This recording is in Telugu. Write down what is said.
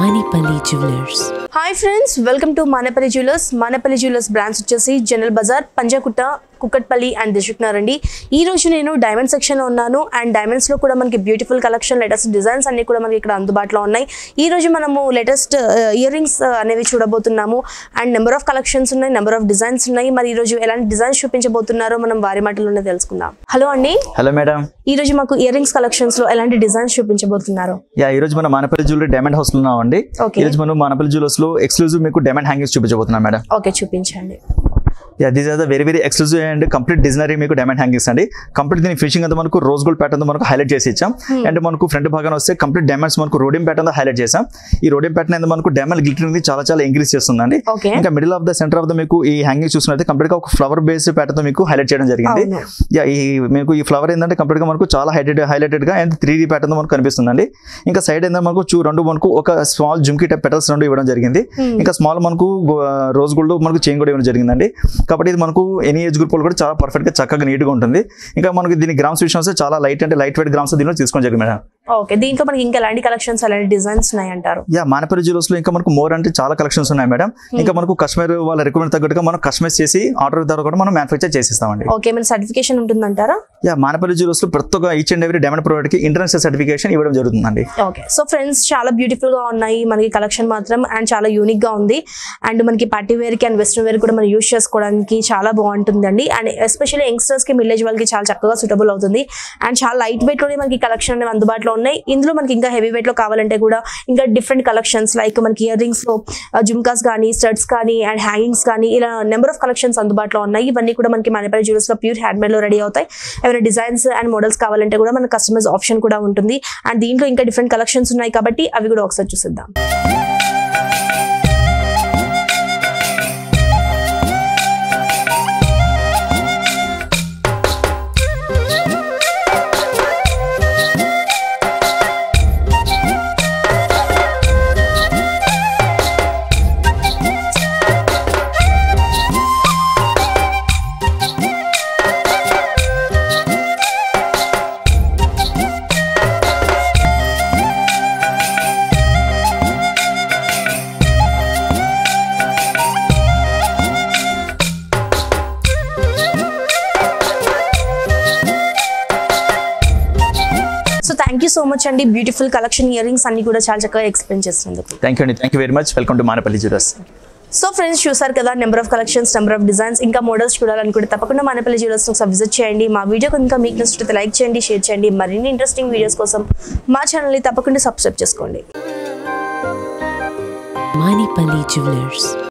Manipali Jewelers. Hi friends welcome to Manapalli jewellers Manapalli jewellers branch వచ్చేసి జనరల్ బజార్ పంజాకుట్ట కుక్కట్పల్లి అండ్ దిశుక్నార్ అండి ఈ రోజు నేను డైమండ్ సెక్షన్లో ఉన్నాను అండ్ డైమండ్స్లో కూడా మనకి బ్యూటిఫుల్ కలెక్షన్ లేటెస్ట్ డిజైన్స్ అన్ని కూడా మనకి ఇక్కడ అందుబాటులో ఉన్నాయి ఈ రోజు మనము లేటెస్ట్ ఇయర్ రింగ్స్ అనేవి చూడబోతున్నాము అండ్ నెంబర్ ఆఫ్ కలెక్షన్స్ ఉన్నాయి నెంబర్ ఆఫ్ డిజైన్స్ ఉన్నాయి మరి ఈ రోజు ఎలాంటి డిజైన్స్ చూపించబోతున్నారో మనం వారి మాటల్లోనే తెలుసుకుందాం హలో అండి హలో మేడం ఈ రోజు మాకు ఇయర్ రింగ్స్ కలెక్షన్స్ లో ఎలాంటి డిజైన్స్ చూపించబోతున్నారు యా ఈ రోజు మనం మానపల్లి జ్యువెలరీ డైమండ్ హౌస్ లో ఉన్నామండి Okay. ఈ రోజు మనం మానపల్లి జ్యువెలర్స్ లో ఎక్స్క్లూజివ్ మీకు డైమండ్ హ్యాంగింగ్స్ చూపించబోతున్నాం మేడం ఓకే చూపించండి yeah this are the very very exclusive and complete designer మీకు డైమండ్ హ్యాంగింగ్స్ అండి కంప్లీట్ దీని ఫినిషింగ్ అంతా మనకు రోజ్ గోల్డ్ ప్యాటర్న్ మనకు హైలైట్ చేసి ఇచ్చాం అండ్ మనకు ఫ్రంట్ భాగం వస్తే కంప్లీట్ డైమండ్స్ మనకు రోడియం ప్యాటర్న్ హైలైట్ చేసాం ఈ రోడియం ప్యాటర్న్ అనేది మనకు డైమండ్ గ్లిటర్ చాలా చాలా ఇంక్రీస్ చేస్తుందండి Okay. ఇంకా middle of the centre of the మీకు ఈ హ్యాంగింగ్ చూసినట్టు కంప్లీట్ గా ఒక ఫ్లవర్ బేస్డ్ ప్యాటర్న్ తో మీకు హైలైట్ చేయడం జరిగింది అవును. యా ఈ మీకు ఈ ఫ్లవర్ ఏంటంటే కంప్లీట్ గా మనకు చాలా హైలైటెడ్ హైలైటెడ్ గా అండ్ త్రీ డీ ప్యాటర్న్ మనకు కనిపిస్తుందండి ఇంకా సైడ్ ఏంటంటే మనకు చూ రెండు మనకు ఒక స్మాల్ జుమ్కీ టైప్ పెటల్స్ రెండు ఇవ్వడం జరిగింది ఇంకా స్మాల్ మనకు రోజ్ గోల్డ్ మనకు చైన్ కూడా ఇవ్వడం జరిగిందండి కాబట్టి ఇది మనకు ఎనీ ఏజ్ గ్రూప్ కూడా చాలా పర్ఫెక్ట్ గా చక్కగా నీట్ గా ఉంటుంది ఇంకా మనకి దీని గ్రామ్స్ విషయం వస్తే చాలా లైట్ అంటే లైట్ వెయిట్ గ్రామ్స్ దీనిలో తీసుకోవడం జరిగింది మేడం ఓకే దీంట్లో మనకి ఇంకా ఎలాంటి కలెక్షన్స్ ఎలాంటి డిజైన్స్ ఉన్నాయి అంటారు యా మానపల్లి జ్యూవెల్స్ లో ఇంకా మనకు మోర్ అంటే చాలా కలెక్షన్స్ ఉన్నాయి మేడం ఇంకా మనకు కస్టమర్ వాళ్ళ రిక్వైర్మెంట్ తగ్గట్టుగా మనం కస్టమైజ్ చేసి ఆర్డర్ ద్వారా కూడా మనం మ్యానుఫ్యాక్చర్ చేసిస్తామండి ఓకే మన సర్టిఫికేషన్ ఉంటుందంటారా యా మానపల్లి జ్యూవెల్స్ లో ప్రతి ఒక్క each and every diamond product కి ఇంటర్నేషనల్ సర్టిఫికేషన్ ఇవ్వడం జరుగుతుందండి ఓకే సో ఫ్రెండ్స్ చాలా బ్యూటిఫుల్ గా ఉన్నాయి మనకి కలెక్షన్ మాత్రం అండ్ చాలా యూనిక్ గా ఉంది అండ్ మనకి పార్టీ వేర్ కి అండ్ వెస్ట్రన్ వేర్ కూడా మనం యూస్ చేసుకోవడానికి చాలా బాగుంటుందండి అండ్ ఎస్పెషల్లీ యంగ్స్టర్స్ కి మిల్లేజ్ వాళ్ళకి చాలా చక్కగా సూటబుల్ అవుతుంది అండ్ చాలా లైట్ వెయిట్ లోనే మనకి కలెక్షన్ అనేవి అందుబాటులో ఉన్నాయి ఇందులో మనకి ఇంకా హెవీ వెయిట్ లో కావాలంటే కూడా ఇంకా డిఫరెంట్ కలెక్షన్స్ లైక్ మనకి ఇయర్ రింగ్స్ లో జుమ్కాస్ కానీ స్టడ్స్ కానీ అండ్ హ్యాంగింగ్స్ కానీ ఇలా నెంబర్ ఆఫ్ కలెక్షన్స్ అందుబాటులో ఉన్నాయి ఇవన్నీ కూడా మనకి మనపల్లి జ్యూవెల్స్ లో ప్యూర్ హ్యాండ్ మేడ్ లో రెడీ అవుతాయి ఏమైనా డిజైన్స్ అండ్ మోడల్స్ కావాలంటే కూడా మన కస్టమర్స్ ఆప్షన్ కూడా ఉంటుంది అండ్ దీంట్లో ఇంకా డిఫరెంట్ కలెక్షన్స్ ఉన్నాయి కాబట్టి అవి కూడా ఒకసారి చూసిద్దాం so thank you so much అండి బ్యూటిఫుల్ కలెక్షన్ ఇయర్ రింగ్స్ అన్ని కూడా చాలా చక్కగా ఎక్స్ప్లెయిన్ చేసినందుకు థ్యాంక్ యూ అండి thank you very much welcome to Manapalli jewels so friends చూసారు కదా number of collections number of designs ఇంకా మోడల్స్ చూడాలనుకుంటే తప్పకుండా మనపల్లి జ్యువెలర్స్ ఒకసారి విజిట్ చేయండి మా వీడియో కనుక మీకు నచ్చితే లైక్ చేయండి షేర్ చేయండి మరిన్ని ఇంట్రెస్టింగ్ వీడియోస్ కోసం మా ఛానల్ని తప్పకుండా సబ్స్క్రైబ్ చేసుకోండి Manipali Jewelers.